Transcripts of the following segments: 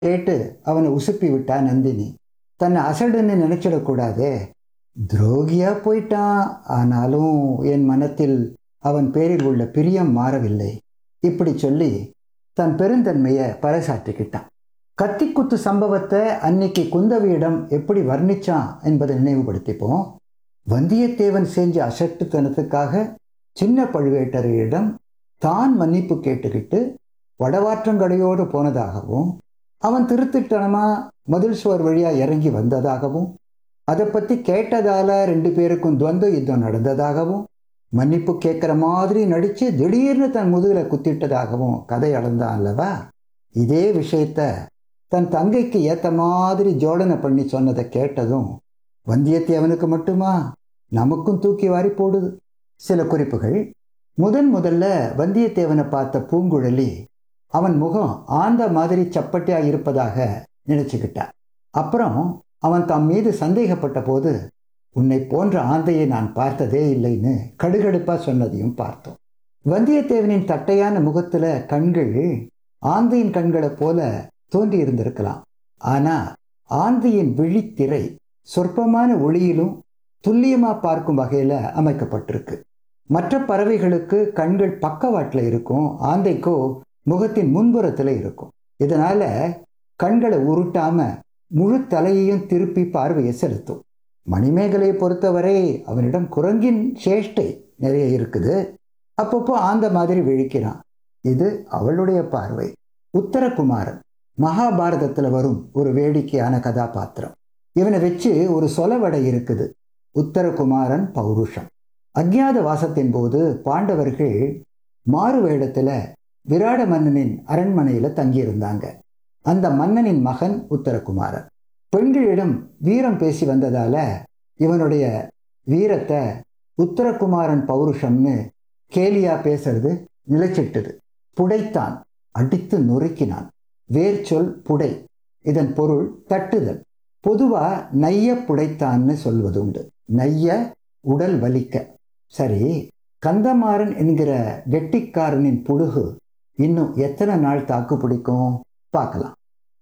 கேட்டு அவனை உசுப்பி விட்டா நந்தினி தன்னை அசடுன்னு நினைச்சிடக்கூடாதே துரோகியா போயிட்டான் ஆனாலும் என் மனத்தில் அவன் பேரில் உள்ள பிரியம் மாறவில்லை இப்படி சொல்லி தன் பெருந்தன்மையை பறைசாற்றிக்கிட்டான் கத்திக்குத்து சம்பவத்தை அன்னைக்கு குந்தவியிடம் எப்படி வர்ணிச்சான் என்பதை நினைவுபடுத்திப்போம் வந்தியத்தேவன் செஞ்ச அசட்டுத்தனத்துக்காக சின்ன பழுவேட்டரையரிடம் தான் மன்னிப்பு கேட்டுக்கிட்டு வடவாற்றங்கடையோடு போனதாகவும் அவன் திருத்திட்டனமா மதில் சுவர் வழியா இறங்கி வந்ததாகவும் அதை பத்தி கேட்டதால ரெண்டு பேருக்கும் துவந்த யுத்தம் நடந்ததாகவும் மன்னிப்பு கேட்குற மாதிரி நடிச்சு திடீர்னு தன் முதுகில குத்திட்டதாகவும் கதை அளந்தான் அல்லவா இதே விஷயத்த தன் தங்கைக்கு ஏத்த மாதிரி ஜோடனை பண்ணி சொன்னதை கேட்டதும் வந்தியத்தேவனுக்கு மட்டுமா நமக்கும் தூக்கி வாரி போடுது சில குறிப்புகள் முதன் முதல்ல வந்தியத்தேவனை பார்த்த பூங்குழலி அவன் முகம் ஆந்த மாதிரி சப்பட்டியா இருப்பதாக நினைச்சுக்கிட்டான் அப்புறம் அவன் தம் மீது சந்தேகப்பட்ட போது உன்னை போன்ற ஆந்தையை நான் பார்த்ததே இல்லைன்னு கடுகடுப்பா சொன்னதையும் பார்த்தோம் வந்தியத்தேவனின் தட்டையான முகத்துல கண்கள் ஆந்தையின் கண்களைப் போல தோன்றி இருந்திருக்கலாம் ஆனா ஆந்தையின் விழித்திரை சொற்பமான ஒளியிலும் துல்லியமா பார்க்கும் வகையில அமைக்கப்பட்டிருக்கு மற்ற பறவைகளுக்கு கண்கள் பக்கவாட்டில் இருக்கும் ஆந்தைக்கோ முகத்தின் முன்புறத்தில் இருக்கும் இதனால கண்களை உருட்டாம முழு தலையையும் திருப்பி பார்வையை செலுத்தும் மணிமேகலையை பொறுத்தவரை அவனிடம் குரங்கின் சேஷ்டை நிறைய இருக்குது அப்பப்போ ஆந்த மாதிரி விழிக்கிறான் இது அவளுடைய பார்வை உத்தரகுமாரன் மகாபாரதத்தில் வரும் ஒரு வேடிக்கையான கதாபாத்திரம் இவனை வச்சு ஒரு சொலவடை இருக்குது உத்தரகுமாரன் பௌருஷம் அஜ்ஞாத வாசத்தின் போது பாண்டவர்கள் மாறு வேடத்தில் விராட மன்னனின் அரண்மனையில் தங்கியிருந்தாங்க அந்த மன்னனின் மகன் உத்தரகுமாரன் பெண்களிடம் வீரம் பேசி வந்ததால இவனுடைய வீரத்தை உத்தரகுமாரன் பௌருஷம்னு கேலியா பேசுறது நிலைச்சிட்டது புடைத்தான் அடித்து நொறுக்கினான் வேர் சொல் புடை இதன் பொருள் தட்டுதல் பொதுவா நைய புடைத்தான்னு சொல்வது உண்டு நைய உடல் வலிக்க சரி கந்தமாறன் என்கிற கெட்டிக்காரனின் புழுகு இன்னும் எத்தனை நாள் தாக்கு பிடிக்கும் பார்க்கலாம்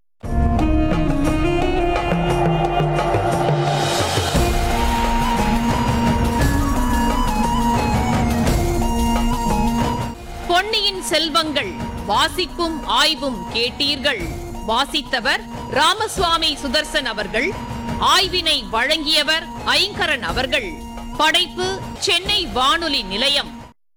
பொன்னியின் செல்வங்கள் வாசிப்பும் ஆய்வும் கேட்டீர்கள் வாசித்தவர் ராமசுவாமி சுதர்சன் அவர்கள் ஆய்வினை வழங்கியவர் ஐங்கரன் அவர்கள் படைப்பு சென்னை வானொலி நிலையம்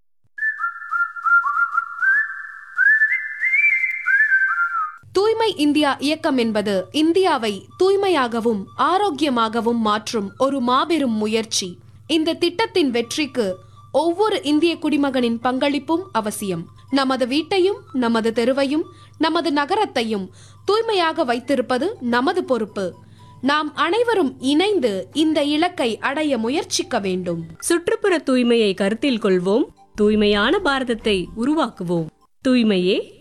தூய்மை இந்தியா இயக்கம் என்பது இந்தியாவை தூய்மையாகவும் ஆரோக்கியமாகவும் மாற்றும் ஒரு மாபெரும் முயற்சி இந்த திட்டத்தின் வெற்றிக்கு ஒவ்வொரு இந்திய குடிமகனின் பங்களிப்பும் அவசியம் நமது வீட்டையும் நமது தெருவையும் நமது நகரத்தையும் தூய்மையாக வைத்திருப்பது நமது பொறுப்பு நாம் அனைவரும் இணைந்து இந்த இலக்கை அடைய முயற்சிக்க வேண்டும் சுற்றுப்புற தூய்மையை கருத்தில் கொள்வோம் தூய்மையான பாரதத்தை உருவாக்குவோம் தூய்மையே